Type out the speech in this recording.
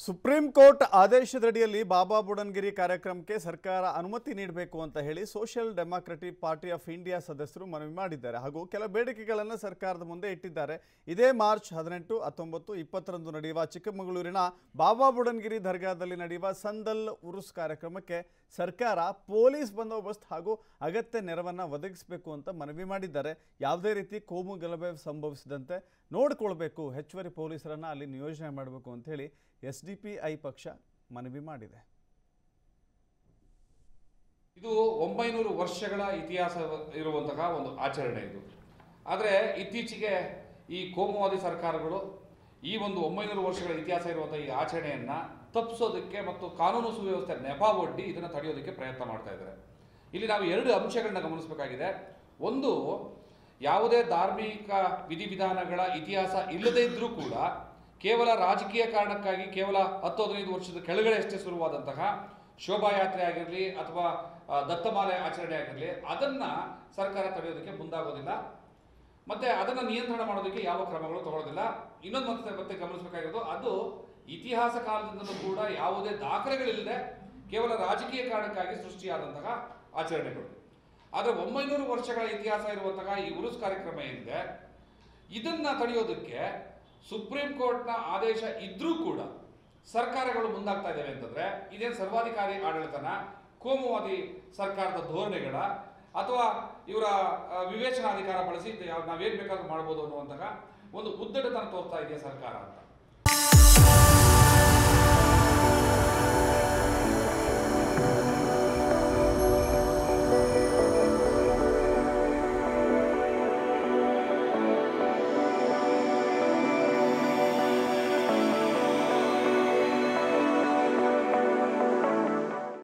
supreme court ಆದೇಶದಡಿಯಲ್ಲಿ ಬಾಬಾ ಬುಡನ್ಗಿರಿ ಕಾರ್ಯಕ್ರಮಕ್ಕೆ ಸರ್ಕಾರ ಅನುಮತಿ ನೀಡಬೇಕು ಅಂತ ಹೇಳಿ social democratic party of India ಸದಸ್ಯರು ಮನವಿ ಮಾಡಿದ್ದಾರೆ ಹಾಗೂ ಕೆಲ ಬೇಡಿಕೆಗಳನ್ನು ಸರ್ಕಾರದ ಮುಂದೆ ಇಟ್ಟಿದ್ದಾರೆ ಇದೇ ಮಾರ್ಚ್ ಹದಿನೆಂಟು ಹತ್ತೊಂಬತ್ತು ಇಪ್ಪತ್ತರಂದು ನಡೆಯುವ ಚಿಕ್ಕಮಗಳೂರಿನ ಬಾಬಾ ಬುಡನ್ಗಿರಿ ದರ್ಗಾದಲ್ಲಿ ನಡೆಯುವ ಸಂದಲ್ ಉರುಸ್ ಕಾರ್ಯಕ್ರಮಕ್ಕೆ ಸರ್ಕಾರ ಪೊಲೀಸ್ ಬಂದೋಬಸ್ತ್ ಹಾಗೂ ಅಗತ್ಯ ನೆರವನ್ನು ಒದಗಿಸಬೇಕು ಅಂತ ಮನವಿ ಮಾಡಿದ್ದಾರೆ ಯಾವುದೇ ರೀತಿ ಕೋಮು ಗಲಭೆ ಸಂಭವಿಸಿದಂತೆ ನೋಡಿಕೊಳ್ಬೇಕು ಹೆಚ್ಚುವರಿ ಪೊಲೀಸರನ್ನು ಅಲ್ಲಿ ನಿಯೋಜನೆ ಮಾಡಬೇಕು ಅಂತ ಹೇಳಿ ಎಸ್ ಡಿ ಪಿ ಐ ಪಕ್ಷ ಮನವಿ ಮಾಡಿದೆ ಇದು ಒಂಬೈನೂರು ವರ್ಷಗಳ ಇತಿಹಾಸ ಇರುವಂತಹ ಒಂದು ಆಚರಣೆ ಇದು ಆದರೆ ಇತ್ತೀಚೆಗೆ ಈ ಕೋಮುವಾದಿ ಸರ್ಕಾರಗಳು ಈ ಒಂದು ಒಂಬೈನೂರು ವರ್ಷಗಳ ಇತಿಹಾಸ ಇರುವಂತಹ ಈ ಆಚರಣೆಯನ್ನ ತಪ್ಪಿಸೋದಕ್ಕೆ ಮತ್ತು ಕಾನೂನು ಸುವ್ಯವಸ್ಥೆ ನೆಪ ಒಡ್ಡಿ ಇದನ್ನು ತಡೆಯೋದಕ್ಕೆ ಪ್ರಯತ್ನ ಮಾಡ್ತಾ ಇದ್ದಾರೆ ಇಲ್ಲಿ ನಾವು ಎರಡು ಅಂಶಗಳನ್ನ ಗಮನಿಸಬೇಕಾಗಿದೆ ಒಂದು ಯಾವುದೇ ಧಾರ್ಮಿಕ ವಿಧಿವಿಧಾನಗಳ ಇತಿಹಾಸ ಇಲ್ಲದೇ ಇದ್ರೂ ಕೂಡ ಕೇವಲ ರಾಜಕೀಯ ಕಾರಣಕ್ಕಾಗಿ ಕೇವಲ ಹತ್ತು ಹದಿನೈದು ವರ್ಷದ ಕೆಳಗಡೆ ಅಷ್ಟೇ ಶುರುವಾದಂತಹ ಶೋಭಾಯಾತ್ರೆ ಆಗಿರಲಿ ಅಥವಾ ಆ, ದತ್ತಮಾಲೆ ಆಚರಣೆ ಆಗಿರಲಿ ಅದನ್ನ ಸರ್ಕಾರ ತಡೆಯೋದಕ್ಕೆ ಮುಂದಾಗೋದಿಲ್ಲ ಮತ್ತೆ ಅದನ್ನ ನಿಯಂತ್ರಣ ಮಾಡೋದಕ್ಕೆ ಯಾವ ಕ್ರಮಗಳು ತಗೊಳ್ಳೋದಿಲ್ಲ ಇನ್ನೊಂದು ಮತ್ತೆ ಮತ್ತೆ ಗಮನಿಸಬೇಕಾಗಿರೋದು ಅದು ಇತಿಹಾಸ ಕಾಲದಿಂದಲೂ ಕೂಡ ಯಾವುದೇ ದಾಖಲೆಗಳಿಲ್ಲದೆ ಕೇವಲ ರಾಜಕೀಯ ಕಾರಣಕ್ಕಾಗಿ ಸೃಷ್ಟಿಯಾದಂತಹ ಆಚರಣೆಗಳು ಆದರೆ ಒಂಬೈನೂರು ವರ್ಷಗಳ ಇತಿಹಾಸ ಇರುವಂತಹ ಈ ಉರುಸ್ ಕಾರ್ಯಕ್ರಮ ಏನಿದೆ ಇದನ್ನ ತಡೆಯೋದಕ್ಕೆ ಸುಪ್ರೀಂ ಕೋರ್ಟ್ನ ಆದೇಶ ಇದ್ರೂ ಕೂಡ ಸರ್ಕಾರಗಳು ಮುಂದಾಗ್ತಾ ಇದ್ದಾವೆ ಅಂತಂದ್ರೆ ಇದೇನು ಸರ್ವಾಧಿಕಾರಿ ಆಡಳಿತನ ಕೋಮುವಾದಿ ಸರ್ಕಾರದ ಧೋರಣೆಗಳ ಅಥವಾ ಇವರ ಆ, ವಿವೇಚನಾಧಿಕಾರ ಬಳಸಿ ಇದು ಯಾವ- ನಾವೇನ್ ಬೇಕಾದ್ರೂ ಮಾಡ್ಬೋದು ಅನ್ನುವಂತಹ ಒಂದು ಉದ್ದಟತನ ತೋರ್ತಾ ಇದೆಯಾ ಸರ್ಕಾರ ಅಂತ